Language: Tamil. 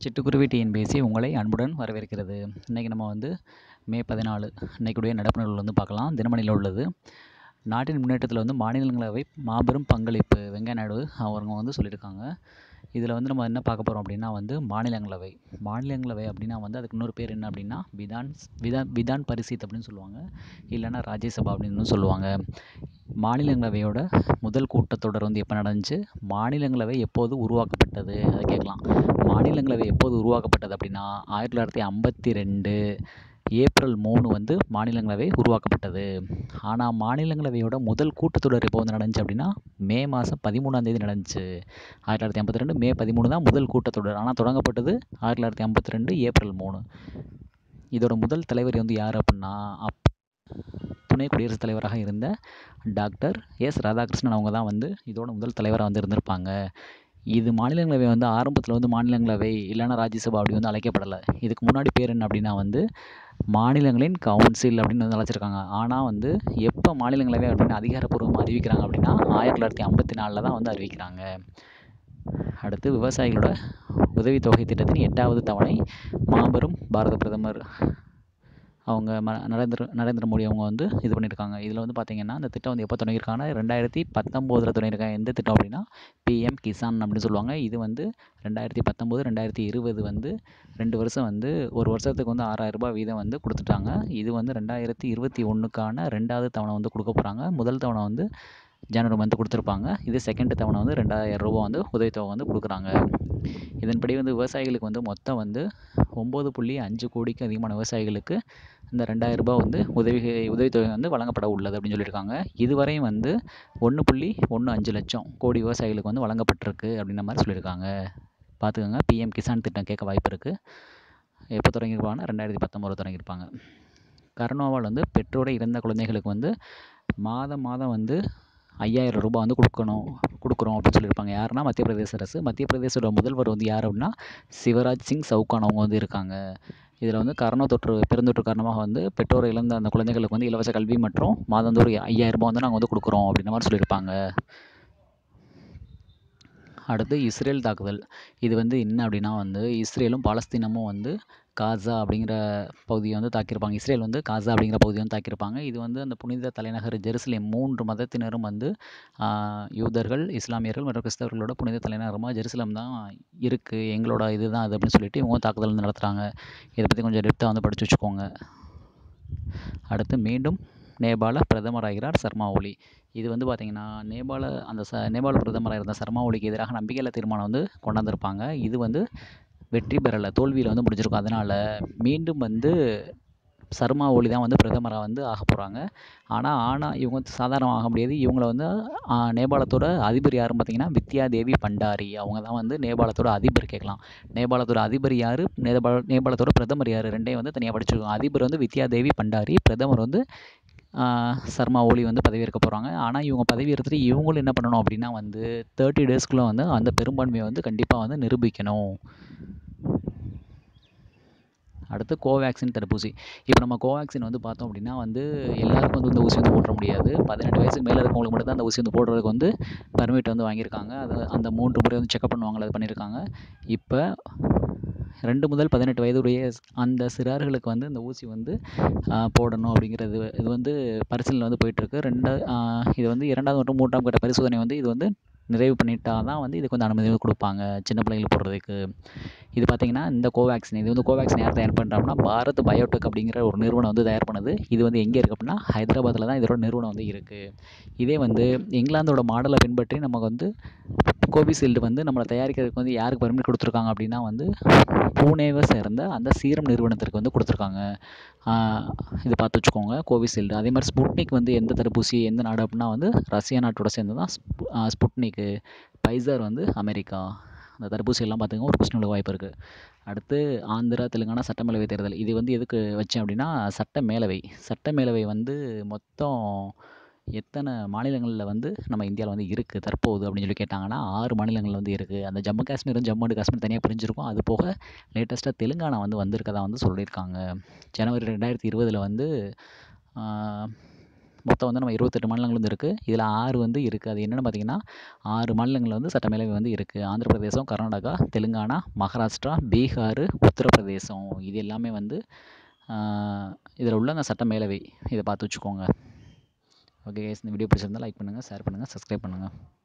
சிட்டுக்குருவி டிஎன்பிஎஸ்சி உங்களை அன்புடன் வரவேற்கிறது இன்றைக்கி நம்ம வந்து மே பதினாலு இன்றைக்குடைய நடப்பு நிகழ்வுகள் வந்து பார்க்கலாம் தினமணியில் உள்ளது நாட்டின் முன்னேற்றத்தில் வந்து மாநிலங்களவை மாபெரும் பங்களிப்பு வெங்கையா நாயுடு அவங்க வந்து சொல்லியிருக்காங்க இதில் வந்து நம்ம என்ன பார்க்க போகிறோம் அப்படின்னா வந்து மாநிலங்களவை மாநிலங்களவை அப்படின்னா வந்து அதுக்கு இன்னொரு பேர் என்ன அப்படின்னா விதான் விதான் விதான் பரிசித் அப்படின்னு சொல்லுவாங்க இல்லைன்னா ராஜ்யசபா அப்படின்னு சொல்லுவாங்க மாநிலங்களவையோட முதல் கூட்டத்தொடர் வந்து எப்போ நடந்துச்சு மாநிலங்களவை எப்போது உருவாக்கப்பட்டது அதை கேட்கலாம் மாநிலங்களவை எப்போது உருவாக்கப்பட்டது அப்படின்னா ஆயிரத்தி தொள்ளாயிரத்தி ஐம்பத்தி ரெண்டு ஏப்ரல் மூணு வந்து மாநிலங்களவை உருவாக்கப்பட்டது ஆனால் மாநிலங்களவையோட முதல் கூட்டத்தொடர் எப்போ வந்து நடந்துச்சு அப்படின்னா மே மாதம் பதிமூணாந்தேதி நடந்துச்சு ஆயிரத்தி தொள்ளாயிரத்தி ஐம்பத்தி ரெண்டு மே பதிமூணு தான் முதல் கூட்டத்தொடர் ஆனால் தொடங்கப்பட்டது ஆயிரத்தி தொள்ளாயிரத்தி ஐம்பத்தி ரெண்டு ஏப்ரல் மூணு இதோட முதல் தலைவர் வந்து யார் அப்படின்னா அப் துணை குடியரசுத் தலைவராக இருந்த டாக்டர் எஸ் ராதாகிருஷ்ணன் அவங்க தான் வந்து இதோட முதல் தலைவராக வந்து இருந்திருப்பாங்க இது மாநிலங்களவை வந்து ஆரம்பத்தில் வந்து மாநிலங்களவை இல்லைன்னா ராஜ்யசபா அப்படி வந்து அழைக்கப்படலை இதுக்கு முன்னாடி பேர் என்ன அப்படின்னா வந்து மாநிலங்களின் கவுன்சில் அப்படின்னு வந்து அழைச்சிருக்காங்க ஆனால் வந்து எப்போ மாநிலங்களவை அப்படின்னு அதிகாரப்பூர்வமாக அறிவிக்கிறாங்க அப்படின்னா ஆயிரத்தி தொள்ளாயிரத்தி ஐம்பத்தி நாலில் தான் வந்து அறிவிக்கிறாங்க அடுத்து விவசாயிகளோட உதவித்தொகை திட்டத்தின் எட்டாவது தவணை மாபெரும் பாரத பிரதமர் அவங்க ம நரேந்திர நரேந்திர மோடி அவங்க வந்து இது பண்ணியிருக்காங்க இதில் வந்து பார்த்திங்கன்னா இந்த திட்டம் வந்து எப்போ தொடங்கியிருக்காங்கன்னா ரெண்டாயிரத்தி பத்தொம்போதில் தொடங்கியிருக்காங்க எந்த திட்டம் அப்படின்னா பிஎம் கிசான் அப்படின்னு சொல்லுவாங்க இது வந்து ரெண்டாயிரத்தி பத்தொம்போது ரெண்டாயிரத்தி இருபது வந்து ரெண்டு வருஷம் வந்து ஒரு வருஷத்துக்கு வந்து ஆறாயிரரூபா வீதம் வந்து கொடுத்துட்டாங்க இது வந்து ரெண்டாயிரத்தி இருபத்தி ஒன்றுக்கான ரெண்டாவது தவணை வந்து கொடுக்க போகிறாங்க முதல் தவணை வந்து ஜனவரி மந்த் கொடுத்துருப்பாங்க இது செகண்ட் தவணை வந்து ரெண்டாயிரம் ரூபா வந்து உதவித்தொகை வந்து கொடுக்குறாங்க இதன்படி வந்து விவசாயிகளுக்கு வந்து மொத்தம் வந்து ஒம்பது புள்ளி அஞ்சு கோடிக்கு அதிகமான விவசாயிகளுக்கு இந்த ரெண்டாயிரரூபா வந்து உதவி உதவித்தொகை வந்து வழங்கப்பட உள்ளது அப்படின்னு சொல்லியிருக்காங்க இதுவரையும் வந்து ஒன்று புள்ளி ஒன்று அஞ்சு லட்சம் கோடி விவசாயிகளுக்கு வந்து வழங்கப்பட்டிருக்கு அப்படின்ற மாதிரி சொல்லியிருக்காங்க பார்த்துக்கோங்க பிஎம் கிசான் திட்டம் கேட்க வாய்ப்பு இருக்குது எப்போ தொடங்கியிருப்பாங்கன்னா ரெண்டாயிரத்தி பத்தொம்போது தொடங்கியிருப்பாங்க கருணாவால் வந்து பெற்றோரை இறந்த குழந்தைகளுக்கு வந்து மாதம் மாதம் வந்து ஐயாயிரம் ரூபாய் வந்து கொடுக்கணும் கொடுக்குறோம் அப்படின்னு சொல்லியிருப்பாங்க யாருன்னா மத்திய பிரதேச அரசு மத்திய பிரதேசோட முதல்வர் வந்து யார் அப்படின்னா சிவராஜ் சிங் சவுகான் அவங்க வந்து இருக்காங்க இதில் வந்து கரோனா தொற்று பெருந்தொற்று காரணமாக வந்து பெற்றோர் இழந்த அந்த குழந்தைகளுக்கு வந்து இலவச கல்வி மற்றும் மாதந்தோறும் ஐயாயிரம் ரூபாய் வந்து நாங்கள் வந்து கொடுக்குறோம் அப்படின்ற மாதிரி சொல்லியிருப்பாங்க அடுத்து இஸ்ரேல் தாக்குதல் இது வந்து என்ன அப்படின்னா வந்து இஸ்ரேலும் பாலஸ்தீனமும் வந்து காசா அப்படிங்கிற பகுதியை வந்து தாக்கியிருப்பாங்க இஸ்ரேல் வந்து காசா அப்படிங்கிற பகுதியை வந்து தாக்கியிருப்பாங்க இது வந்து அந்த புனித தலைநகர் ஜெருசலேம் மூன்று மதத்தினரும் வந்து யூதர்கள் இஸ்லாமியர்கள் மற்றும் கிறிஸ்தவர்களோட புனித தலைநகரமாக ஜெருசலம் தான் இருக்குது எங்களோட இது தான் அது அப்படின்னு சொல்லிட்டு இவங்க தாக்குதல் வந்து நடத்துகிறாங்க இதை பற்றி கொஞ்சம் டெப்த்தாக வந்து படித்து வச்சுக்கோங்க அடுத்து மீண்டும் நேபாள பிரதமராகிறார் சர்மா ஒலி இது வந்து பார்த்திங்கன்னா நேபாள அந்த ச நேபாள பிரதமராக இருந்த சர்மா ஒலிக்கு எதிராக நம்பிக்கையில்லா தீர்மானம் வந்து கொண்டாந்துருப்பாங்க இது வந்து வெற்றி பெறலை தோல்வியில் வந்து முடிஞ்சிருக்கும் அதனால் மீண்டும் வந்து சர்மா ஒலி தான் வந்து பிரதமராக வந்து ஆக போகிறாங்க ஆனால் ஆனால் இவங்க வந்து சாதாரணமாக ஆக முடியாது இவங்கள வந்து நேபாளத்தோட அதிபர் யாருன்னு பார்த்தீங்கன்னா வித்யா தேவி பண்டாரி அவங்க தான் வந்து நேபாளத்தோட அதிபர் கேட்கலாம் நேபாளத்தோட அதிபர் யார் நேபாள நேபாளத்தோட பிரதமர் யார் ரெண்டையும் வந்து தனியாக படிச்சிருக்கோம் அதிபர் வந்து வித்யா தேவி பண்டாரி பிரதமர் வந்து சர்மா ஒலி வந்து பதவியேற்க போகிறாங்க ஆனால் இவங்க பதவி எடுத்துகிட்டு இவங்களும் என்ன பண்ணணும் அப்படின்னா வந்து தேர்ட்டி டேஸ்க்குள்ளே வந்து அந்த பெரும்பான்மையை வந்து கண்டிப்பாக வந்து நிரூபிக்கணும் அடுத்து கோவேக்சின் தடுப்பூசி இப்போ நம்ம கோவேக்சின் வந்து பார்த்தோம் அப்படின்னா வந்து எல்லாருக்கும் வந்து இந்த ஊசி வந்து போட முடியாது பதினெட்டு வயசுக்கு மேலே இருக்கவங்களுக்கு மட்டும் தான் அந்த ஊசி வந்து போடுறதுக்கு வந்து பர்மிட் வந்து வாங்கியிருக்காங்க அது அந்த மூன்று முறை வந்து செக்அப் பண்ணுவாங்களே அது பண்ணியிருக்காங்க இப்போ ரெண்டு முதல் பதினெட்டு வயதுடைய அந்த சிறார்களுக்கு வந்து இந்த ஊசி வந்து போடணும் அப்படிங்கிறது இது வந்து பரிசீலனை வந்து போயிட்டுருக்கு ரெண்டு இது வந்து இரண்டாவது மற்றும் மூன்றாம் கட்ட பரிசோதனை வந்து இது வந்து நிறைவு பண்ணிட்டா தான் வந்து இதுக்கு வந்து அனுமதி கொடுப்பாங்க சின்ன பிள்ளைங்களுக்கு போடுறதுக்கு இது பார்த்திங்கன்னா இந்த கோவேக்சின் இது வந்து கோவேக்சின் யார் தயார் பண்ணுறாங்கன்னா பாரத் பயோடெக் அப்படிங்கிற ஒரு நிறுவனம் வந்து தயார் பண்ணுது இது வந்து எங்கே இருக்குது அப்படின்னா ஹைதராபாத்தில் தான் இதோட நிறுவனம் வந்து இருக்குது இதே வந்து இங்கிலாந்தோட மாடலை பின்பற்றி நமக்கு வந்து கோவிஷீல்டு வந்து நம்மளை தயாரிக்கிறதுக்கு வந்து யாருக்கு பர்மிட் கொடுத்துருக்காங்க அப்படின்னா வந்து பூனேவை சேர்ந்த அந்த சீரம் நிறுவனத்திற்கு வந்து கொடுத்துருக்காங்க இது பார்த்து வச்சுக்கோங்க கோவிஷீல்டு அதே மாதிரி ஸ்புட்னிக் வந்து எந்த தடுப்பூசி எந்த நாடு அப்படின்னா வந்து ரஷ்யா நாட்டோட சேர்ந்து தான் ஸ்புட்னிக்கு பைசர் வந்து அமெரிக்கா அந்த தடுப்பூசி எல்லாம் பார்த்துங்க ஒரு கொஸ்டின் வாய்ப்பு இருக்குது அடுத்து ஆந்திரா தெலுங்கானா சட்டமேலவை தேர்தல் இது வந்து எதுக்கு வச்சேன் அப்படின்னா சட்ட மேலவை சட்ட மேலவை வந்து மொத்தம் எத்தனை மாநிலங்களில் வந்து நம்ம இந்தியாவில் வந்து இருக்குது தற்போது அப்படின்னு சொல்லி கேட்டாங்கன்னா ஆறு மாநிலங்கள் வந்து இருக்குது அந்த ஜம்மு காஷ்மீரும் ஜம்மு அண்ட் காஷ்மீர் தனியாக பிரிஞ்சிருக்கும் அது போக லேட்டஸ்ட்டாக தெலுங்கானா வந்து வந்திருக்கதா வந்து சொல்லியிருக்காங்க ஜனவரி ரெண்டாயிரத்தி இருபதில் வந்து மொத்தம் வந்து நம்ம இருபத்தெட்டு மாநிலங்கள் வந்து இருக்குது இதில் ஆறு வந்து இருக்குது அது என்னென்னு பார்த்தீங்கன்னா ஆறு மாநிலங்களில் வந்து சட்டமேலவை வந்து இருக்குது ஆந்திர பிரதேசம் கர்நாடகா தெலுங்கானா மகாராஷ்டிரா பீகார் உத்தரப்பிரதேசம் இது எல்லாமே வந்து இதில் உள்ள அந்த சட்டமேலவை இதை பார்த்து வச்சுக்கோங்க ஓகே இந்த வீடியோ பிடிச்சிருந்தா லைக் பண்ணுங்கள் ஷேர் பண்ணுங்கள் சப்ஸ்கிரைப் பண்ணுங்கள்